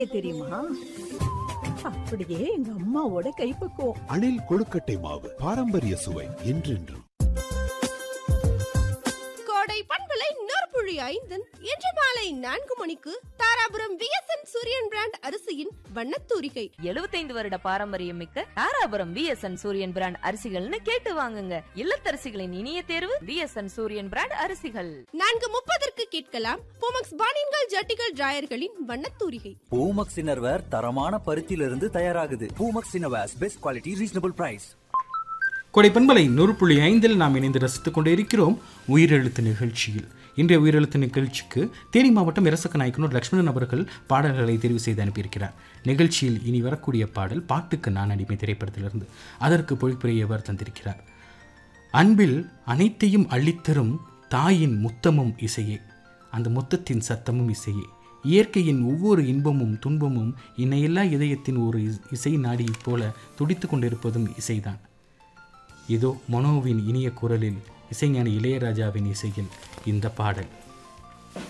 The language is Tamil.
தெரியுமா அப்படியே எங்க அம்மாவோட கைப்பக்குவம் அணில் கொழுக்கட்டை மாவு பாரம்பரிய சுவை என்றென்றும் கோடை பண்பலை நொறுப்புழி ஐந்தன் இன்று மாலை நான்கு மணிக்கு தாராபுரம் விஎஸ்என் சூரியன் பிராண்ட் அரிசியின் வண்ணத்தூரிகை 75 வருட பாரம்பரியம் மிக்க தாராபுரம் விஎஸ்என் சூரியன் பிராண்ட் அரிசிகள்னு கேட்டு வாங்குங்க இல்லத்தரசிகளின் இனிய தேர்வு விஎஸ்என் சூரியன் பிராண்ட் அரிசிகள் நான்கு முப்பதற்கு கேட்கலாம் போமக்ஸ் பானின்கள் ஜட்டிகள் டிராயர்களின் வண்ணத்தூரிகை பூமக்ஸ் இன்னர்வேர் தரமான பருத்தியிலிருந்து தயாராகுது Poomex innerwears best quality reasonable price Kodai பண்பலை நூறு புள்ளி ஐந்தில் நாம் இணைந்து ரசித்துக் கொண்டு இருக்கிறோம் உயிரெழுத்து நிகழ்ச்சியில் இன்றைய உயிரெழுத்து நிகழ்ச்சிக்கு தேனி மாவட்டம் இரசக்க நாயக்கனூர் லட்சுமணன் அவர்கள் பாடல்களை தெரிவு செய்து அனுப்பியிருக்கிறார் நிகழ்ச்சியில் இனி வரக்கூடிய பாடல் பாட்டுக்கு நான் அடிமை திரைப்படத்திலிருந்து அதற்கு பொழிப்புரையவர் தந்திருக்கிறார் அன்பில் அனைத்தையும் அள்ளித்தரும் தாயின் முத்தமும் இசையே அந்த முத்தத்தின் சத்தமும் இசையே இயற்கையின் ஒவ்வொரு இன்பமும் துன்பமும் இணையில்லா இதயத்தின் ஒரு இஸ்- இசை நாடியைப் போல துடித்து கொண்டிருப்பதும் இசைதான் இதோ மனோவின் இனிய குரலில் இசைஞானி இளையராஜாவின் இசையில் இந்த பாடல்